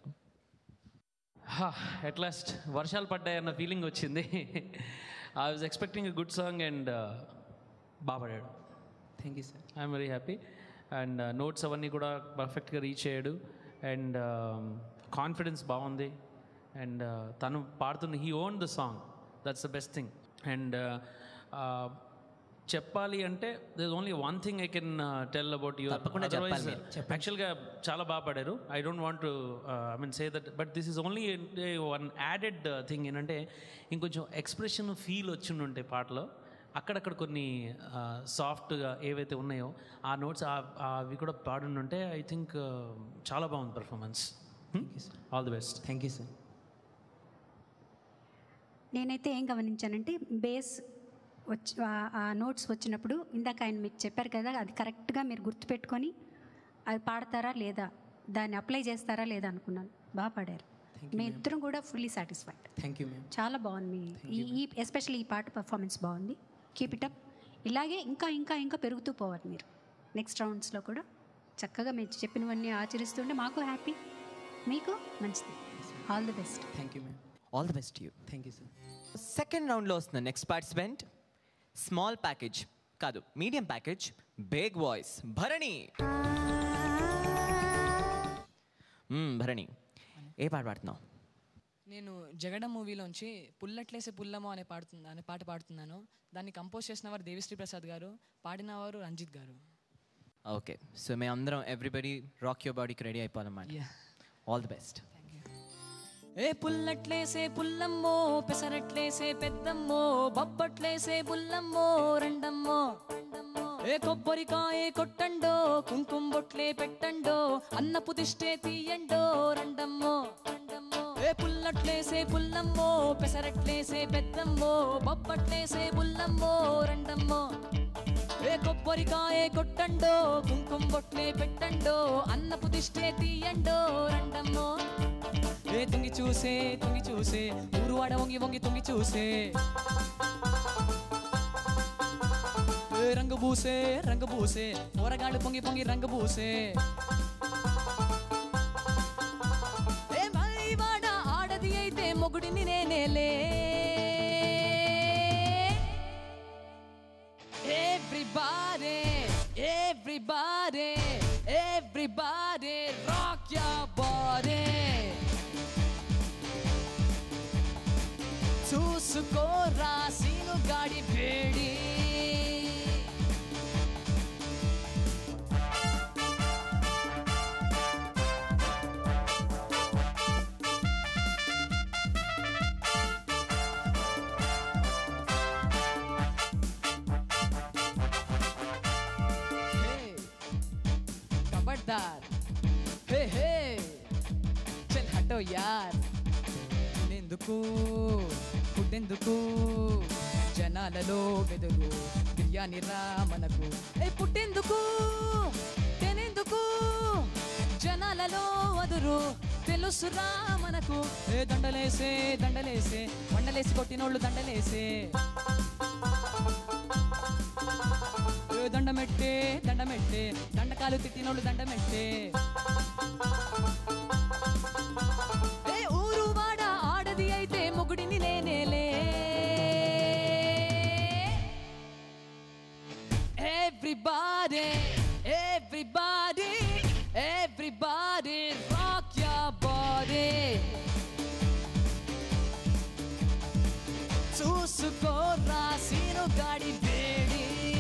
ఎట్ లాస్ట్ వర్షాలు పడ్డాయన్న ఫీలింగ్ వచ్చింది I was expecting a good song and బాగా పాడాడు thank you sir I'm very happy and notes అవన్నీ కూడా పర్ఫెక్ట్గా రీచ్ అయ్యాడు అండ్ కాన్ఫిడెన్స్ బాగుంది అండ్ తను పాడుతున్న he own the song that's the best thing and చెప్పాలి అంటే this only one thing I can tell about you తప్పకుండా చెప్పాలి మీరు. యాక్చువల్గా చాలా బాగా పాడారు I don't want to I mean say that but this is only one added thing ఏంటంటే ఇంకొంచెం ఎక్స్ప్రెషన్ ఫీల్ వచ్చి ఉంటాయి పాటలో అక్కడక్కడ కొన్ని సాఫ్ట్గా ఏవైతే ఉన్నాయో ఆ నోట్స్ అవి కూడా పాడుంటే ఐ థింక్ చాలా బాగుంది performance all the best thank you sir నేనైతే ఏం గమనించానంటే బేస్ వచ్చి ఆ- ఆ నోట్స్ వచ్చినప్పుడు ఇందాక ఆయన మీకు చెప్పారు కదా అది కరెక్ట్గా మీరు గుర్తుపెట్టుకొని అది పాడతారా లేదా దాన్ని అప్లై చేస్తారా లేదా అనుకున్నాను బాగా పాడారు మీ ఇద్దరం కూడా fully satisfied thank you ma'am చాలా బాగుంది ఈ ఈ ఎస్పెషల్లీ ఈ పాట పర్ఫార్మెన్స్ బాగుంది కీప్ ఇట్ అప్ ఇలాగే ఇంకా ఇంకా ఇంకా పెరుగుతూ పోవాలి మీరు నెక్స్ట్ రౌండ్స్లో కూడా చక్కగా మీరు చెప్పినవన్నీ ఆచరిస్తుంటే మాకు హ్యాపీ మీకు మంచిది all the best thank you ma'am all the best you thank you sir second రౌండ్లో వస్తున్న నెక్స్ట్ పార్టిసిపెంట్ స్మాల్ ప్యాకేజ్ కాదు medium package big voice Bharani hmm, Bharani ఏ పాట పాడుతున్నావు నేను జగడ మూవీలోంచి పుల్లట్లేసే పుల్లమో అనే పాడుతున్నా అనే పాట పాడుతున్నాను దాన్ని కంపోజ్ చేసిన వారు దేవిశ్రీ ప్రసాద్ గారు పాడినవారు రంజిత్ గారు ఓకే సో మేము అందరం ఎవ్రీబడి రాక్ యువర్ బాడీకి రెడీ అయిపోవాలన్నమాట Yeah. ఆల్ ది బెస్ట్ ఏ పుల్లట్లేసే పుల్లమ్మో పెసరట్లేసే పెద్దమ్మో బొబ్బట్లేసే బుల్లమ్మో రెండమ్మో ఏ కొబ్బరికాయ కొట్టండో కుంకుమ బొట్లే పెట్టండో అన్నపు దిష్టే తీయండో రెండమ్మో ఏ పుల్లట్లేసే పుల్లమ్మో పెసరట్లేసే పెద్దమ్మో బొబ్బట్లేసే బుల్లమ్మో రెండమ్మో ఏ కొబ్బరికాయ కొట్టండో కుంకుమ బొట్లే పెట్టండో అన్నపు దిష్టే తీయండో రెండమ్మో ఏ తుంగి చూసే తుంగి చూసే ఊరువాడ వంగి వంగి తుంగి చూసే ఏ రంగు పూసే రంగు పూసే ఊరగాడు పొంగి పొంగి రంగు పూసే ఏ మైవాడ ఆడది అయితే మొగుడిని నేనేలే Everybody, everybody, everybody, rock your body. చూసుకోరా సీను గాడి వేడి Hey, खबरदार हे हे चल हटो यार ఎందుకు పుట్టెందుకు జనాలలో వెదురు బిర్యానీ రా మనకు ఏ పుట్టెందుకు తెనెందుకు జనాలలో వదురు తెలుసురా మనకు ఏ దండలేసే దండలేసే మండలేసి కొట్టినోళ్ళు దండలేసే ఏ దండమెట్టే దండమెట్టే దండకాలు తిట్టినోళ్ళు దండమెట్టే ఏ ఊరు వాడ ఆడది అయితే మొగుడిని నేనేలే Everybody, everybody, everybody, rock your body. చూసుకోరా సీను గాడి వేడి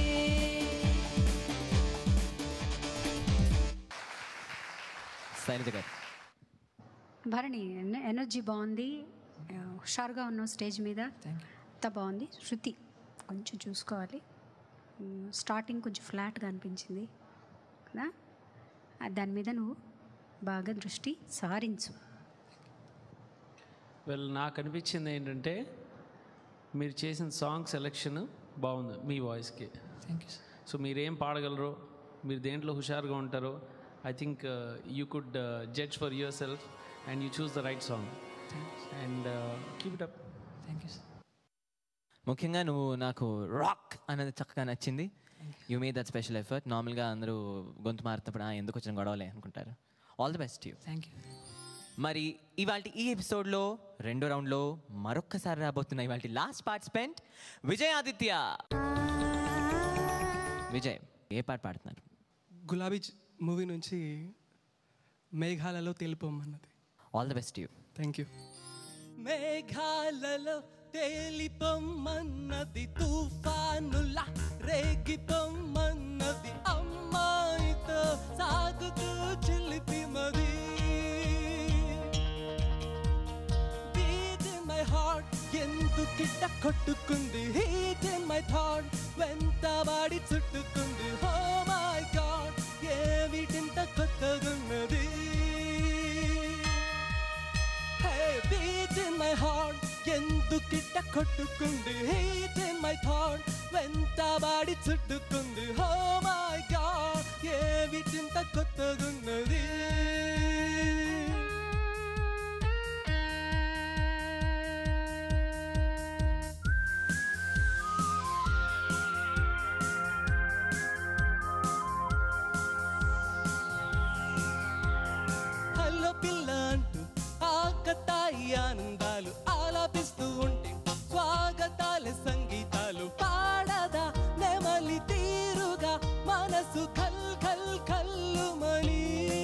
శైలజ గారు భరణి ఎన- ఎనర్జీ బాగుంది ఆ, హుషారుగా ఉన్నావు స్టేజ్ మీద అంతా బాగుంది శృతి కొంచెం చూసుకోవాలి ఉమ్, స్టార్టింగ్ కొంచెం ఫ్లాట్గా అనిపించింది కదా ఆ, దాని మీద నువ్వు బాగా దృష్టి సారించు వెల్ నాకు అనిపించింది ఏంటంటే మీరు చేసిన సాంగ్ సెలెక్షన్ బాగుంది మీ వాయిస్కి థ్యాంక్ యూ సో మీరేం పాడగలరో మీరు దేంట్లో హుషారుగా ఉంటారో I think you could judge for yourself and you choose the right song and keep it up thank you sir ముఖ్యంగా నువ్వు నాకు రాక్ అనేది చక్కగా నచ్చింది you may that special effort నార్మల్గా అందరూ గొంతు మారుతున్నప్పుడు "ఆ, ఎందుకు వచ్చిన గొడవలే అనుకుంటారు all the best you thank you మరి ఇవాళ ఈ ఎపిసోడ్లో రెండో రౌండ్లో మరొక్కసారి రాబోతున్న ఇవాళ లాస్ట్ పార్టిసిపెంట్ విజయ్ ఆదిత్య విజయ్ ఏ పాట పాడుతున్నారు గులాబీ మూవీ నుంచి మేఘాలలో తెలుపమన్నది ఆల్ ది బెస్ట్ యూ థ్యాంక్ యూ మేఘాలలో తేలిపొమ్మన్నది తుఫానులా రేగిపొమ్మన్నది అమ్మాయితో సాగుతూ చిలిపి మది బీట్ ఇన్ మై హార్ట్ ఎందుకిట్ట కొట్టుకుంది హీట్ ఇన్ మై థాట్ వెంటబడి చుట్టుకుంది హో మై గాడ్ ఏమిటింత కొత్తగున్నది hey beat in my heart ఎందుకిట్ట కొట్టుకుంది హీట్ ఇన్ మై థాట్ వెంటబడి చుట్టుకుంది హో మై గాడ్ ఏమిటింత కొత్తగున్నది హలో పిల్ల అంటూ ఆకతాయి ఆనందాలు ఆలాపిస్తూ ఉంటే స్వాగతాల సంగీతాలు పాడదా నెమలి తీరుగా మనసు ఖల్ ఖల్ ఖల్లుమని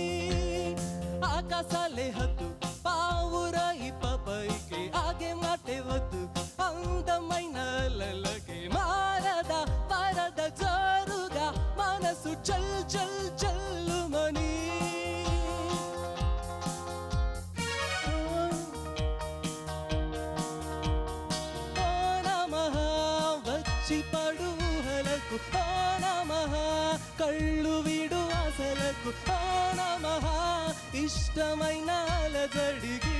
ఆకాశాలే హద్దు పావురాయి పపైకి ఆగే మాటే వద్దు అందమైన అలలకి మారదా పరద జోరుగా మనసు చల్ చల్ చల్లుమని ఓ నమః వచ్చి పడు హలకు ఓ నమః కళ్ళు విడు అసలకు ఓ నమః ఇష్టమైన అలజడికి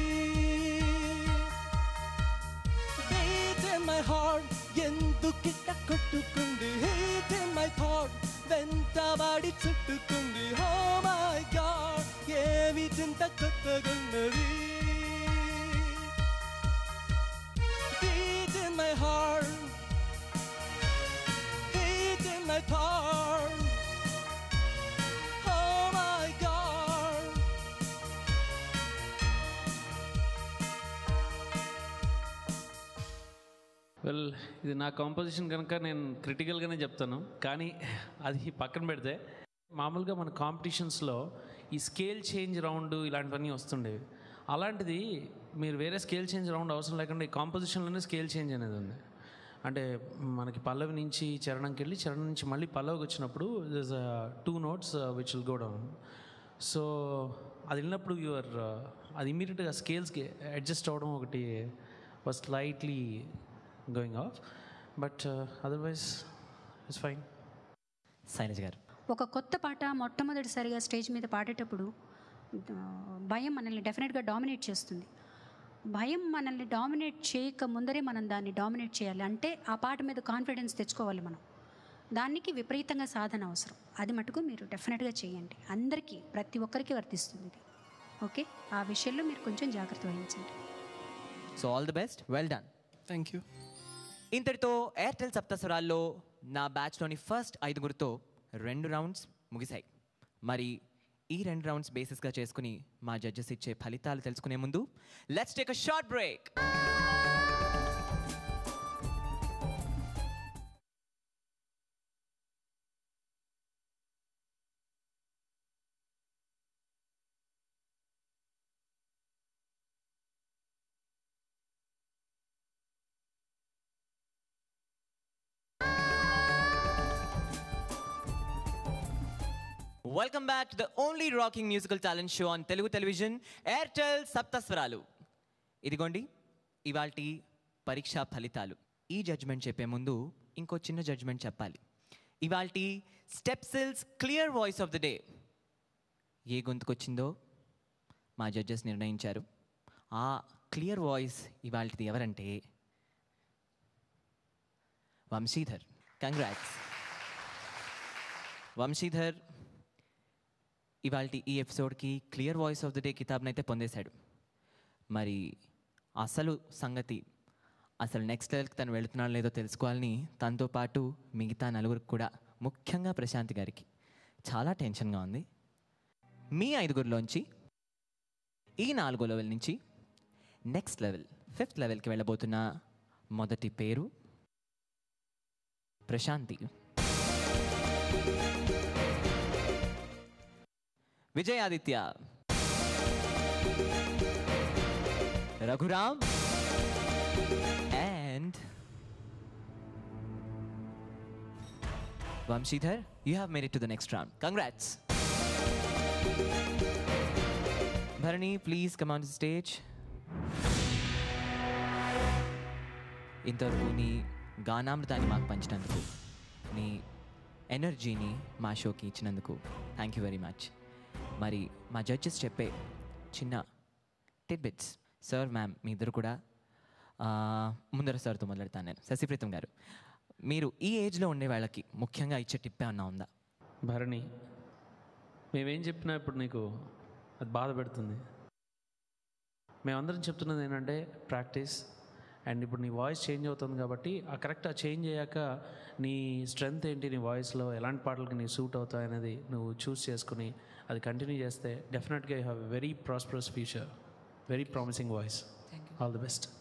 Beat in my heart ఎందుకిట్ట కొట్టుకుంది హీట్ ఇన్ మై థాట్ వెంటబడి చుట్టుకుంది హో మై గాడ్ ఏమిటింత కొత్తగున్నది Beat in my heart Heat in my heart Oh my God well ఇది నా కాంపోజిషన్ కనుక నేను క్రిటికల్గానే చెప్తాను కానీ అది పక్కన పెడితే మామూలుగా మన కాంపిటీషన్స్లో ఈ స్కేల్ చేంజ్ రౌండ్ ఇలాంటివన్నీ వస్తుండేవి అలాంటిది మీరు వేరే స్కేల్ చేంజ్ రౌండ్ అవసరం లేకుండా ఈ కాంపోజిషన్లోనే స్కేల్ చేంజ్ అనేది ఉంది అంటే మనకి పల్లవి నుంచి చరణంకి వెళ్ళి చరణం నుంచి మళ్ళీ పల్లవికి వచ్చినప్పుడు this two notes which will go down so అది వెళ్ళినప్పుడు యువర్ అది ఇమీడియట్గా స్కేల్స్కి అడ్జస్ట్ అవ్వడం ఒకటి was slightly going off but otherwise it's fine Shailaj garu ఒక కొత్త పాట మొట్టమొదటిసారిగా స్టేజ్ మీద పాడేటప్పుడు ఆ, భయం మనల్ని డెఫినెట్గా డామినేట్ చేస్తుంది భయం మనల్ని డామినేట్ చేయక ముందరే మనం దాన్ని డామినేట్ చేయాలి అంటే ఆ పాట మీద కాన్ఫిడెన్స్ తెచ్చుకోవాలి మనం దానికి విపరీతంగా సాధన అవసరం అది మటుకు మీరు డెఫినెట్గా చేయండి అందరికీ ప్రతి ఒక్కరికి వర్తిస్తుంది ఇది ఓకే ఆ విషయంలో మీరు కొంచెం జాగ్రత్త వహించండి so all the best well done thank you ఇంతటితో ఎయిర్టెల్ సప్తస్వరాల్లో నా బ్యాచ్లోని ఫస్ట్ ఐదుగురితో రెండు రౌండ్స్ ముగిశాయి మరి ఈ రెండు రౌండ్స్ బేసిస్గా చేసుకుని మా జడ్జెస్ ఇచ్చే ఫలితాలు తెలుసుకునే ముందు let's take a short break welcome back to the only rocking musical talent show on Telugu television Airtel Saptaswaralu ఇదిగోండి ఇవాల్టి పరీక్షా ఫలితాలు ఈ జడ్జ్మెంట్ చెప్పే ముందు ఇంకో చిన్న జడ్జ్మెంట్ చెప్పాలి ఇవాల్టి Strepsils clear voice of the day ఏ గొంతుకొచ్చిందో మా జడ్జెస్ నిర్ణయించారు ఆ క్లియర్ వాయిస్ ఇవాళది ఎవరంటే వంశీధర్ కంగ్రాట్స్ వంశీధర్ ఇవాళ ఈ ఎపిసోడ్కి clear voice of the day కితాబ్ని అయితే పొందేశాడు మరి అసలు సంగతి అసలు నెక్స్ట్ లెవెల్కి తను వెళుతున్నాడో లేదో తెలుసుకోవాలని తనతో పాటు మిగతా నలుగురికి కూడా ముఖ్యంగా ప్రశాంత్ గారికి చాలా టెన్షన్గా ఉంది మీ ఐదుగురిలోంచి ఈ నాలుగో లెవెల్ నుంచి నెక్స్ట్ లెవెల్ ఫిఫ్త్ లెవెల్కి వెళ్ళబోతున్న మొదటి పేరు Prashanti Vijayaditya Raghuram And Vamshidhar, you have made it to the next round. Congrats. Bharani, please come on the stage. ఇంతవరకు నీ గానామృతాన్ని మాకు పంచినందుకు నీ ఎనర్జీని మా షోకి ఇచ్చినందుకు థ్యాంక్ యూ వెరీ మచ్ మరి మా జడ్జెస్ చెప్పే చిన్న టిడ్బిట్స్ సార్ మ్యామ్ మీ ఇద్దరు కూడా ఆ, ముందర సార్తో మొదలెడతాను నేను శశిప్రీతం గారు మీరు ఈ ఏజ్లో ఉండే వాళ్ళకి ముఖ్యంగా ఇచ్చే టిప్ ఏమన్నా ఉందా భరణి మేమేం చెప్పినా ఇప్పుడు నీకు అది బాధ పెడుతుంది మేమందరం చెప్తున్నది ఏంటంటే ప్రాక్టీస్ అండ్ ఇప్పుడు నీ వాయిస్ చేంజ్ అవుతుంది కాబట్టి ఆ కరెక్ట్ ఆ చేంజ్ అయ్యాక నీ స్ట్రెంగ్త్ ఏంటి నీ వాయిస్లో ఎలాంటి పాటలకి నీ సూట్ అవుతాయి అనేది నువ్వు చూస్ చేసుకుని అది కంటిన్యూ చేస్తే డెఫినెట్గా you have very prosperous future very promising voice all the best